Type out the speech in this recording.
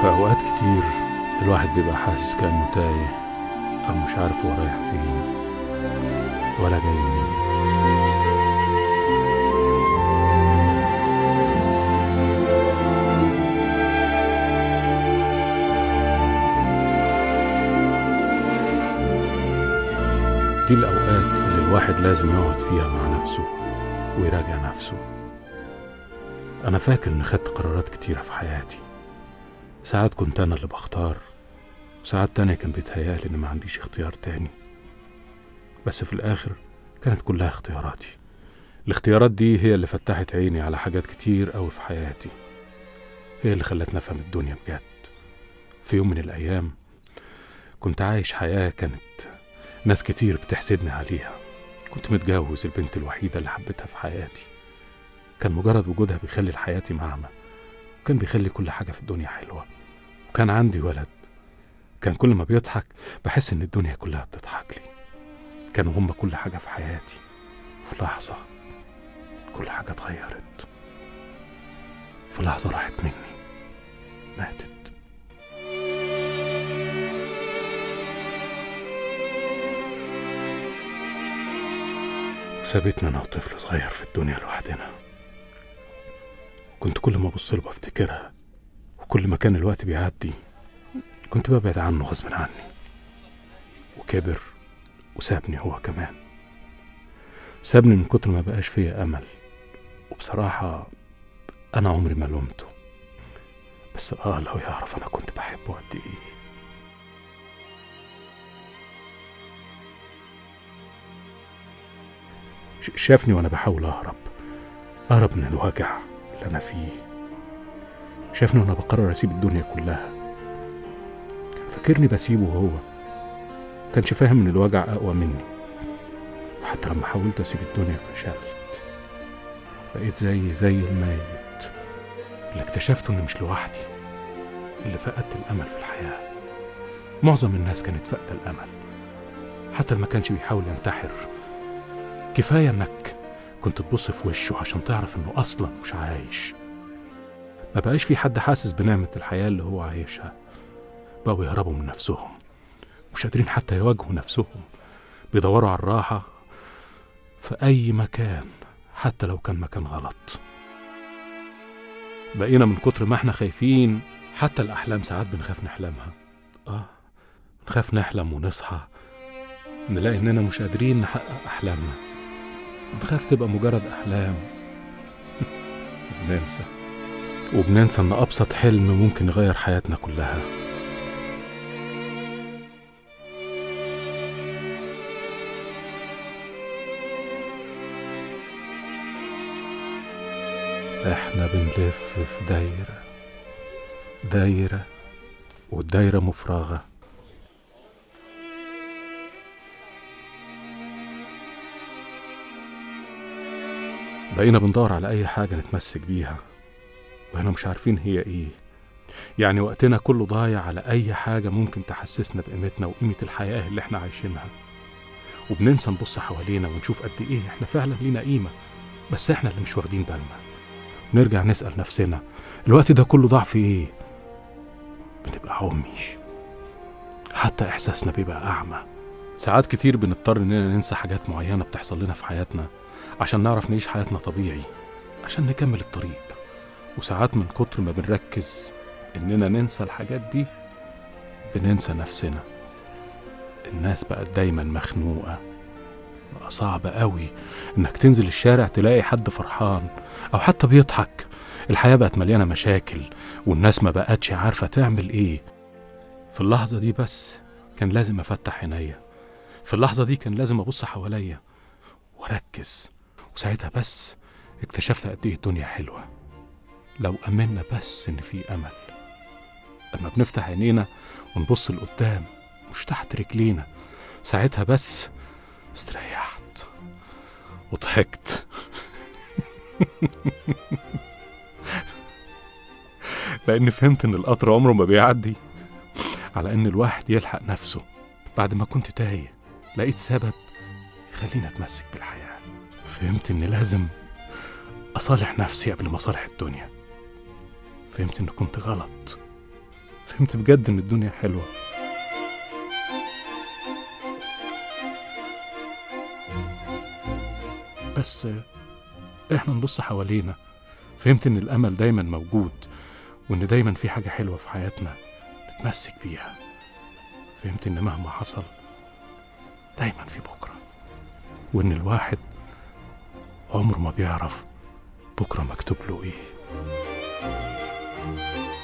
في أوقات كتير الواحد بيبقى حاسس كأنه تايه أو مش عارف هو رايح فين ولا جاي منين دي الأوقات اللي الواحد لازم يقعد فيها مع نفسه ويراجع نفسه أنا فاكر إني خدت قرارات كتيرة في حياتي ساعات كنت أنا اللي بختار وساعات تانية كان بيتهيألي إن ما عنديش اختيار تاني بس في الآخر كانت كلها اختياراتي الاختيارات دي هي اللي فتحت عيني على حاجات كتير أوي في حياتي هي اللي خلتني أفهم الدنيا بجد في يوم من الأيام كنت عايش حياة كانت ناس كتير بتحسدني عليها كنت متجوز البنت الوحيدة اللي حبيتها في حياتي كان مجرد وجودها بيخلي لحياتي معنى وكان بيخلي كل حاجة في الدنيا حلوة وكان عندي ولد كان كل ما بيضحك بحس إن الدنيا كلها بتضحك لي كانوا هما كل حاجة في حياتي في لحظة كل حاجة اتغيرت في لحظة راحت مني ماتت وسابتنا أنا وطفل صغير في الدنيا لوحدنا كنت كل ما أبص له بفتكرها وكل ما كان الوقت بيعدي كنت ببعد عنه غصب عني وكبر وسابني هو كمان سابني من كتر ما بقاش فيا أمل وبصراحة أنا عمري ما لومته بس آه لو يعرف أنا كنت بحبه قد إيه ش- شافني وأنا بحاول أهرب أهرب من الوجع اللي أنا فيه شافني وأنا بقرر أسيب الدنيا كلها كان فاكرني بسيبه هو كانش فاهم إن الوجع أقوى مني وحتى لما حاولت أسيب الدنيا فشلت بقيت زي زي الميت اللي اكتشفته إني مش لوحدي اللي فقدت الأمل في الحياة معظم الناس كانت فاقدة الأمل حتى اللي ما كانش بيحاول ينتحر كفاية إنك كنت تبص في وشه عشان تعرف إنه أصلا مش عايش ما بقاش في حد حاسس بنعمة الحياة اللي هو عايشها بقوا يهربوا من نفسهم مش قادرين حتى يواجهوا نفسهم بيدوروا على الراحة في أي مكان حتى لو كان مكان غلط بقينا من كتر ما احنا خايفين حتى الأحلام ساعات بنخاف نحلمها آه نخاف نحلم ونصحى نلاقي إننا مش قادرين نحقق أحلامنا بنخاف تبقى مجرد أحلام بننسى وبننسى إن أبسط حلم ممكن يغير حياتنا كلها احنا بنلف في دايرة دايرة والدايرة مفرغة بقينا بندور على أي حاجة نتمسك بيها وهنا مش عارفين هي إيه يعني وقتنا كله ضايع على أي حاجة ممكن تحسسنا بقيمتنا وقيمة الحياة اللي احنا عايشينها وبننسى نبص حوالينا ونشوف قد إيه احنا فعلا لينا قيمة بس احنا اللي مش واخدين بالنا نرجع نسأل نفسنا الوقت ده كله ضاع في ايه بنبقى عمي حتى احساسنا بيبقى اعمى ساعات كتير بنضطر اننا ننسى حاجات معينة بتحصل لنا في حياتنا عشان نعرف نعيش حياتنا طبيعي عشان نكمل الطريق وساعات من كتر ما بنركز اننا ننسى الحاجات دي بننسى نفسنا الناس بقت دايما مخنوقة بقى صعب قوي انك تنزل الشارع تلاقي حد فرحان او حتى بيضحك الحياة بقت مليانة مشاكل والناس ما بقتش عارفة تعمل ايه في اللحظة دي بس كان لازم افتح عينيا في اللحظة دي كان لازم ابص حواليا واركز وساعتها بس اكتشفت قد ايه الدنيا حلوة لو امنا بس ان في امل لما بنفتح عينينا ونبص لقدام مش تحت رجلينا ساعتها بس استريحت وضحكت لأن فهمت إن القطر عمره ما بيعدي على إن الواحد يلحق نفسه بعد ما كنت تايه لقيت سبب يخليني أتمسك بالحياة فهمت إن لازم أصالح نفسي قبل ما أصالح الدنيا فهمت إن كنت غلط فهمت بجد إن الدنيا حلوة بس إحنا نبص حوالينا فهمت إن الأمل دايما موجود وإن دايما في حاجة حلوة في حياتنا نتمسك بيها فهمت إن مهما حصل دايما في بكرة وإن الواحد عمره ما بيعرف بكرة مكتوب له إيه